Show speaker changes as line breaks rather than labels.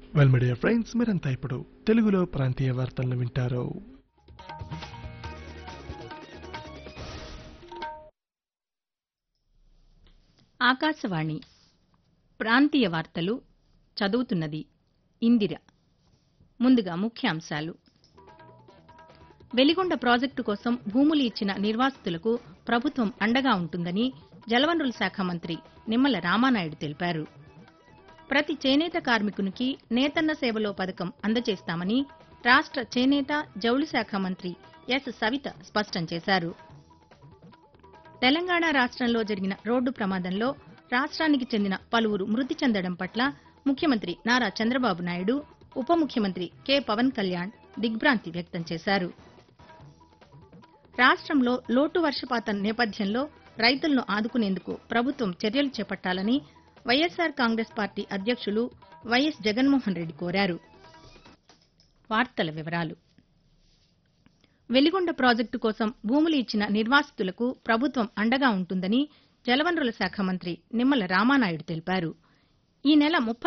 well media friends మీరంతా ఇప్పుడు తెలుగులో ప్రాంతీయ వార్తలను వింటారు
ఆకాశవాణి ప్రాంతీయ వార్తలు చదువుతున్నది ఇందిర ముందుగా ముఖ్యాంశాలు వెలిగొండ ప్రాజెక్టు కోసం భూములు ఇచ్చిన నిర్వాసితులకు ప్రభుత్వం అండగా ఉంటుందని జలవనరుల శాఖ మంత్రి నిమ్మల రామానాయుడు తెలిపారు ప్రతి చేనేత కార్మికునికి నేతన్న సేవలో పథకం అందజేస్తామని రాష్ట్ర చేనేత జౌళి శాఖ మంత్రి ఎస్ సవిత స్పష్టం చేశారు తెలంగాణ రాష్ట్రంలో జరిగిన రోడ్డు ప్రమాదంలో రాష్ట్రానికి చెందిన పలువురు మృతి చెందడం పట్ల ముఖ్యమంత్రి నారా చంద్రబాబు నాయుడు ఉప ముఖ్యమంత్రి కె పవన్ కళ్యాణ్ దిగ్భ్రాంతి వ్యక్తం చేశారు రాష్ట్రంలో లోటు వర్షపాతం నేపథ్యంలో రైతులను ఆదుకునేందుకు ప్రభుత్వం చర్యలు చేపట్టాలని వైఎస్సార్ కాంగ్రెస్ పార్టీ అధ్యక్షులు వైఎస్ జగన్మోహన్ రెడ్డి కోరారు వార్తల వివరాలు వెలిగొండ ప్రాజెక్టు కోసం భూములు ఇచ్చిన నిర్వాసితులకు ప్రభుత్వం అండగా ఉంటుందని జలవనరుల శాఖ మంత్రి నిమ్మల రామానాయుడు తెలిపారు ఈ నెల ముప్పై